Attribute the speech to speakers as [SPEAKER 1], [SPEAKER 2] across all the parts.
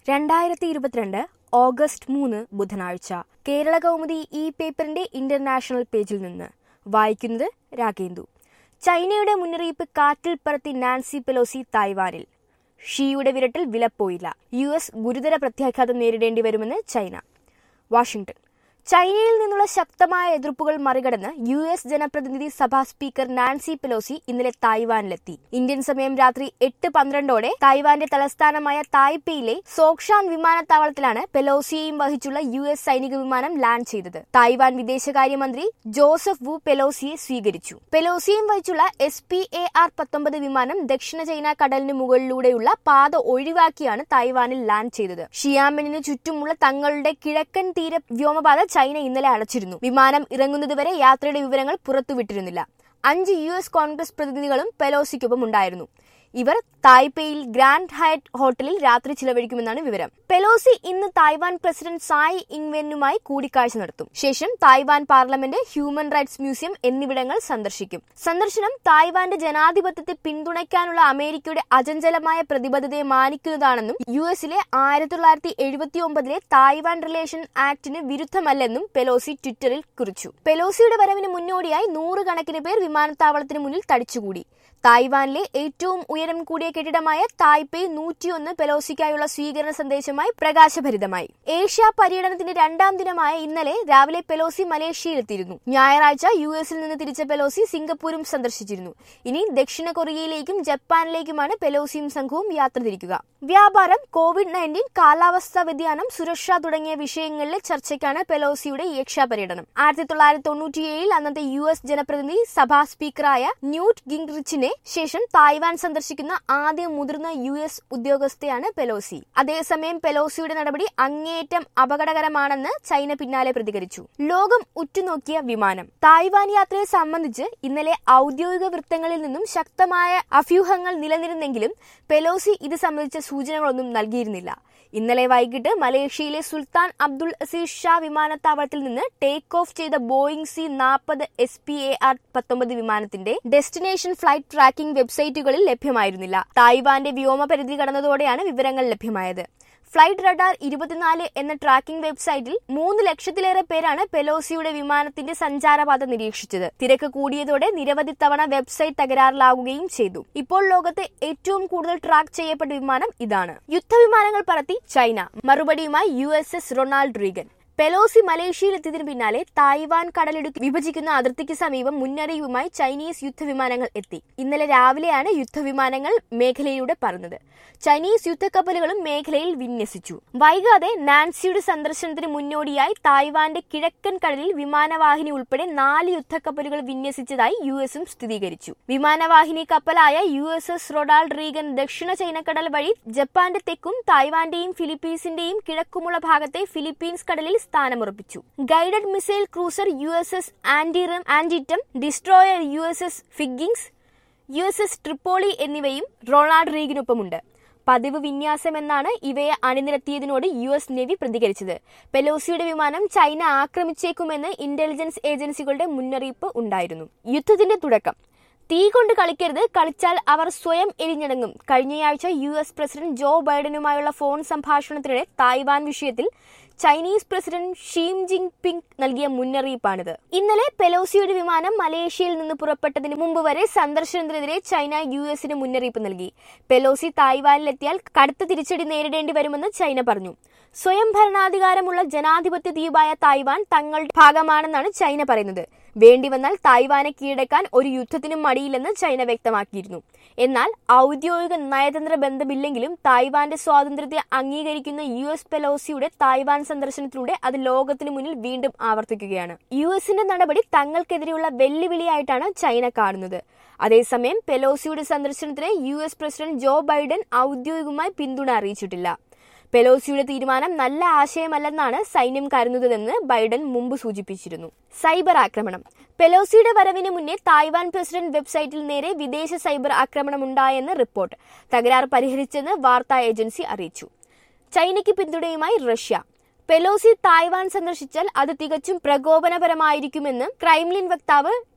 [SPEAKER 1] രണ്ടായിരത്തി ഇരുപത്തിരണ്ട് ഓഗസ്റ്റ് മൂന്ന് ബുധനാഴ്ച കേരള കൗമുദി ഈ പേപ്പറിന്റെ ഇന്റർനാഷണൽ പേജിൽ നിന്ന് വായിക്കുന്നത് രാഗേന്ദു ചൈനയുടെ മുന്നറിയിപ്പ് കാറ്റിൽ പറത്തി നാൻസി പെലോസി തായ്വാനിൽ ഷീയുടെ വിരട്ടിൽ വിലപ്പോയില്ല യു എസ് ഗുരുതര പ്രത്യാഘാതം നേരിടേണ്ടി വരുമെന്ന് ചൈന വാഷിംഗ്ടൺ ചൈനയിൽ നിന്നുള്ള ശക്തമായ എതിർപ്പുകൾ മറികടന്ന് യു എസ് ജനപ്രതിനിധി സഭാ സ്പീക്കർ നാൻസി പെലോസി ഇന്നലെ തായ്വാനിലെത്തി ഇന്ത്യൻ സമയം രാത്രി എട്ട് പന്ത്രണ്ടോടെ തായ്വാന്റെ തലസ്ഥാനമായ തായ്പേയിലെ സോക്ഷാൻ വിമാനത്താവളത്തിലാണ് പെലോസിയെയും വഹിച്ചുള്ള യു എസ് സൈനിക വിമാനം ലാൻഡ് ചെയ്തത് തായ്വാൻ വിദേശകാര്യമന്ത്രി ജോസഫ് വു പെലോസിയെ സ്വീകരിച്ചു പെലോസിയും വഹിച്ചുള്ള എസ് പി എ ആർ പത്തൊമ്പത് വിമാനം ദക്ഷിണ ചൈന കടലിന് മുകളിലൂടെയുള്ള പാത ഒഴിവാക്കിയാണ് തായ്വാനിൽ ലാൻഡ് ചെയ്തത് ഷിയാമിന് ചുറ്റുമുള്ള തങ്ങളുടെ കിഴക്കൻ തീര വ്യോമപാത ചൈന ഇന്നലെ അടച്ചിരുന്നു വിമാനം ഇറങ്ങുന്നതുവരെ യാത്രയുടെ വിവരങ്ങൾ പുറത്തുവിട്ടിരുന്നില്ല അഞ്ച് യു എസ് കോൺഗ്രസ് പ്രതിനിധികളും പെലോസിക്കൊപ്പം ഉണ്ടായിരുന്നു ഇവർ തായ്പേയിൽ ഗ്രാൻഡ് ഹയറ്റ് ഹോട്ടലിൽ രാത്രി ചിലവഴിക്കുമെന്നാണ് വിവരം പെലോസി ഇന്ന് തായ്വാൻ പ്രസിഡന്റ് സായ് ഇങ്വെന്നുമായി കൂടിക്കാഴ്ച നടത്തും ശേഷം Taiwan parliament human rights museum എന്നിവിടങ്ങൾ സന്ദർശിക്കും സന്ദർശനം തായ്വാന്റെ ജനാധിപത്യത്തെ പിന്തുണയ്ക്കാനുള്ള അമേരിക്കയുടെ അചഞ്ചലമായ പ്രതിബദ്ധതയെ മാനിക്കുന്നതാണെന്നും യു എസിലെ ആയിരത്തി തൊള്ളായിരത്തി എഴുപത്തി ഒമ്പതിലെ തായ്വാൻ റിലേഷൻ ആക്ടിന് വിരുദ്ധമല്ലെന്നും പെലോസി ട്വിറ്ററിൽ കുറിച്ചു പെലോസിയുടെ വരവിന് മുന്നോടിയായി നൂറുകണക്കിന് പേർ വിമാനത്താവളത്തിന് മുന്നിൽ തടിച്ചുകൂടി തായ്വാനിലെ ഏറ്റവും ഉയരം കൂടിയ കെട്ടിടമായ തായ്പേ നൂറ്റിയൊന്ന് പെലോസിക്കായുള്ള സ്വീകരണ സന്ദേശമായി പ്രകാശഭരിതമായി ഏഷ്യ പര്യടനത്തിന്റെ രണ്ടാം ദിനമായ ഇന്നലെ രാവിലെ പെലോസി മലേഷ്യയിലെത്തിയിരുന്നു ഞായറാഴ്ച യു എസിൽ നിന്ന് തിരിച്ച പെലോസി സിംഗപ്പൂരും സന്ദർശിച്ചിരുന്നു ഇനി ദക്ഷിണ കൊറിയയിലേക്കും ജപ്പാനിലേക്കുമാണ് പെലോസിയും സംഘവും യാത്ര തിരിക്കുക വ്യാപാരം കോവിഡ് നയൻറ്റീൻ കാലാവസ്ഥാ വ്യതിയാനം സുരക്ഷ തുടങ്ങിയ വിഷയങ്ങളിലെ ചർച്ചയ്ക്കാണ് പെലോസിയുടെ ഏഷ്യ പര്യടനം ആയിരത്തി തൊള്ളായിരത്തി തൊണ്ണൂറ്റിയേഴിൽ അന്നത്തെ യു എസ് ജനപ്രതിനിധി സഭാ സ്പീക്കറായ ന്യൂട്ട് ഗിംഗ്റിച്ചിനെ ശേഷം തായ്വാൻ സന്ദർശിക്കുന്ന ആദ്യ മുതിർന്ന യു എസ് ഉദ്യോഗസ്ഥയാണ് പെലോസി അതേസമയം പെലോസിയുടെ നടപടി അങ്ങേയറ്റം അപകടകരമാണെന്ന് ചൈന പിന്നാലെ പ്രതികരിച്ചു ലോകം ഉറ്റുനോക്കിയ വിമാനം തായ്വാൻ യാത്രയെ സംബന്ധിച്ച് ഇന്നലെ ഔദ്യോഗിക വൃത്തങ്ങളിൽ നിന്നും ശക്തമായ അഭ്യൂഹങ്ങൾ നിലനിരുന്നെങ്കിലും പെലോസി ഇത് സംബന്ധിച്ച സൂചനകളൊന്നും നൽകിയിരുന്നില്ല ഇന്നലെ വൈകിട്ട് മലേഷ്യയിലെ സുൽത്താൻ അബ്ദുൾ അസീസ് ഷാ വിമാനത്താവളത്തിൽ നിന്ന് ടേക്ക് ഓഫ് ചെയ്ത ബോയിങ് സി നാൽപ്പത് എസ് പി എ ആർ പത്തൊമ്പത് വിമാനത്തിന്റെ ഡെസ്റ്റിനേഷൻ ഫ്ലൈറ്റ് ട്രാക്കിംഗ് വെബ്സൈറ്റുകളിൽ ലഭ്യമായിരുന്നില്ല തായ്വാന്റെ വ്യോമപരിധി കടന്നതോടെയാണ് വിവരങ്ങൾ ലഭ്യമായത് ഫ്ലൈറ്റ് റഡാർ ഇരുപത്തിനാല് എന്ന ട്രാക്കിംഗ് വെബ്സൈറ്റിൽ മൂന്ന് ലക്ഷത്തിലേറെ പേരാണ് പെലോസിയുടെ വിമാനത്തിന്റെ സഞ്ചാരപാത നിരീക്ഷിച്ചത് തിരക്ക് കൂടിയതോടെ നിരവധി തവണ വെബ്സൈറ്റ് തകരാറിലാകുകയും ചെയ്തു ഇപ്പോൾ ലോകത്തെ ഏറ്റവും കൂടുതൽ ട്രാക്ക് ചെയ്യപ്പെട്ട വിമാനം ഇതാണ് യുദ്ധവിമാനങ്ങൾ പറത്തി ചൈന മറുപടിയുമായി U S S Ronald Reagan Pelosi മലേഷ്യയിലെത്തിയതിനു പിന്നാലെ തായ്വാൻ കടലിടുക്ക് വിഭജിക്കുന്ന അതിർത്തിക്ക് സമീപം മുന്നറിയിപ്പുമായി ചൈനീസ് യുദ്ധവിമാനങ്ങൾ എത്തി ഇന്നലെ രാവിലെയാണ് യുദ്ധവിമാനങ്ങൾ മേഖലയിലൂടെ പറന്നത് ചൈനീസ് യുദ്ധക്കപ്പലുകളും മേഖലയിൽ വിന്യസിച്ചു വൈകാതെ നാൻസിയുടെ സന്ദർശനത്തിന് മുന്നോടിയായി തായ്വാന്റെ കിഴക്കൻ കടലിൽ വിമാനവാഹിനി ഉൾപ്പെടെ നാല് യുദ്ധക്കപ്പലുകൾ വിന്യസിച്ചതായി യു എസും സ്ഥിരീകരിച്ചു വിമാനവാഹിനി കപ്പലായ U S S Ronald Reagan ദക്ഷിണ ചൈനക്കടൽ വഴി ജപ്പാന്റെ തെക്കും തായ്വാന്റെയും ഫിലിപ്പീൻസിന്റെയും കിഴക്കുമുള്ള ഭാഗത്തെ ഫിലിപ്പീൻസ് കടലിൽ സ്ഥാനമുറപ്പിച്ചു guided missile cruiser U S S Antietam Antietam destroyer U S S Higgins U S S Tripoli എന്നിവയും റൊണാൾഡ് റീഗിനൊപ്പമുണ്ട് പതിവ് വിന്യാസം എന്നാണ് ഇവയെ അണിനിരത്തിയതിനോട് യു എസ് നേവി പ്രതികരിച്ചത് പെലോസിയുടെ വിമാനം ചൈന ആക്രമിച്ചേക്കുമെന്ന് ഇന്റലിജൻസ് ഏജൻസികളുടെ മുന്നറിയിപ്പ് ഉണ്ടായിരുന്നു യുദ്ധത്തിന്റെ തുടക്കം തീ കൊണ്ട് കളിക്കരുത് കളിച്ചാൽ അവർ സ്വയം എരിഞ്ഞടങ്ങും കഴിഞ്ഞയാഴ്ച യു എസ് പ്രസിഡന്റ് ജോ ബൈഡനുമായുള്ള ഫോൺ സംഭാഷണത്തിനിടെ തായ്വാൻ വിഷയത്തിൽ ചൈനീസ് പ്രസിഡന്റ് ഷീം ജിങ് പിങ് നൽകിയ മുന്നറിയിപ്പാണിത് ഇന്നലെ പെലോസിയുടെ വിമാനം മലേഷ്യയിൽ നിന്ന് പുറപ്പെട്ടതിന് മുമ്പ് വരെ സന്ദർശനത്തിനെതിരെ ചൈന യു എസിന് മുന്നറിയിപ്പ് നൽകി പെലോസി തായ്വാനിലെത്തിയാൽ കടുത്ത തിരിച്ചടി നേരിടേണ്ടി വരുമെന്ന് ചൈന പറഞ്ഞു സ്വയം ഭരണാധികാരമുള്ള ജനാധിപത്യ ദ്വീപായ തായ്വാൻ തങ്ങളുടെ ഭാഗമാണെന്നാണ് ചൈന പറയുന്നത് വേണ്ടിവന്നാൽ തായ്വാനെ കീഴടക്കാൻ ഒരു യുദ്ധത്തിനും മടിയില്ലെന്ന് ചൈന വ്യക്തമാക്കിയിരുന്നു എന്നാൽ ഔദ്യോഗിക നയതന്ത്ര ബന്ധമില്ലെങ്കിലും തായ്വാന്റെ സ്വാതന്ത്ര്യത്തെ അംഗീകരിക്കുന്ന യു എസ് പെലോസിയുടെ തായ്വാൻ സന്ദർശനത്തിലൂടെ അത് ലോകത്തിനു മുന്നിൽ വീണ്ടും ആവർത്തിക്കുകയാണ് യു എസിന്റെ നടപടി തങ്ങൾക്കെതിരെയുള്ള വെല്ലുവിളിയായിട്ടാണ് ചൈന കാണുന്നത് അതേസമയം പെലോസിയുടെ സന്ദർശനത്തിന് U S president Joe Biden ഔദ്യോഗികമായി പിന്തുണ അറിയിച്ചിട്ടില്ല പെലോസിയുടെ തീരുമാനം നല്ല ആശയമല്ലെന്നാണ് സൈന്യം കരുതുന്നതെന്ന് ബൈഡൻ മുമ്പ് സൂചിപ്പിച്ചിരുന്നു സൈബർ ആക്രമണം പെലോസിയുടെ വരവിന് മുന്നേ തായ്വാൻ പ്രസിഡന്റ് വെബ്സൈറ്റിൽ നേരെ വിദേശ സൈബർ ആക്രമണമുണ്ടായെന്ന് റിപ്പോർട്ട് തകരാർ പരിഹരിച്ചെന്ന് വാർത്താ ഏജൻസി അറിയിച്ചു ചൈനയ്ക്ക് പിന്തുണയുമായി റഷ്യ പെലോസി തായ്വാൻ സന്ദർശിച്ചാൽ അത് തികച്ചും പ്രകോപനപരമായിരിക്കുമെന്ന് ക്രൈംലിൻ വക്താവ്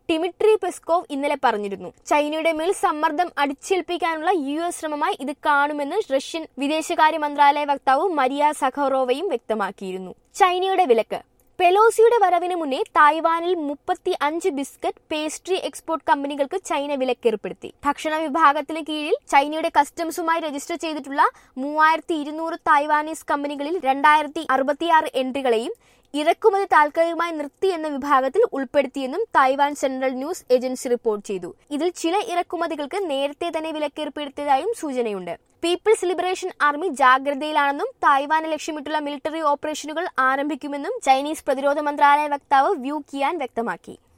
[SPEAKER 1] ടിമിട്രി പെസ്കോവ് ഇന്നലെ പറഞ്ഞിരുന്നു ചൈനയുടെ മേൽ സമ്മർദ്ദം അടിച്ചേൽപ്പിക്കാനുള്ള യു എസ് ശ്രമമായി ഇത് കാണുമെന്ന് റഷ്യൻ വിദേശകാര്യ മന്ത്രാലയ വക്താവ് മരിയ സഖറോവയും വ്യക്തമാക്കിയിരുന്നു ചൈനയുടെ വിലക്ക് പെലോസിയുടെ വരവിന് മുന്നേ തായ്വാനിൽ മുപ്പത്തി അഞ്ച് ബിസ്ക്കറ്റ് പേസ്ട്രി എക്സ്പോർട്ട് കമ്പനികൾക്ക് ചൈന വിലക്കേർപ്പെടുത്തി ഭക്ഷണ വിഭാഗത്തിന് കീഴിൽ ചൈനയുടെ കസ്റ്റംസുമായി രജിസ്റ്റർ ചെയ്തിട്ടുള്ള മൂവായിരത്തി ഇരുന്നൂറ് തായ്വാനീസ് കമ്പനികളിൽ രണ്ടായിരത്തി അറുപത്തിയാറ് എൻട്രികളെയും ഇറക്കുമതി താൽക്കാലികമായി നിർത്തി എന്ന വിഭാഗത്തിൽ ഉൾപ്പെടുത്തിയെന്നും Taiwan central news agency report ചെയ്തു ഇതിൽ ചില ഇറക്കുമതികൾക്ക് നേരത്തെ തന്നെ വിലക്കേർപ്പെടുത്തിയതായും സൂചനയുണ്ട് പീപ്പിൾസ് ലിബറേഷൻ ആർമി ജാഗ്രതയിലാണെന്നും തായ്വാനെ ലക്ഷ്യമിട്ടുള്ള മിലിറ്ററി ഓപ്പറേഷനുകൾ ആരംഭിക്കുമെന്നും ചൈനീസ് പ്രതിരോധ മന്ത്രാലയ വക്താവ് വ്യൂ കിയാൻ വ്യക്തമാക്കി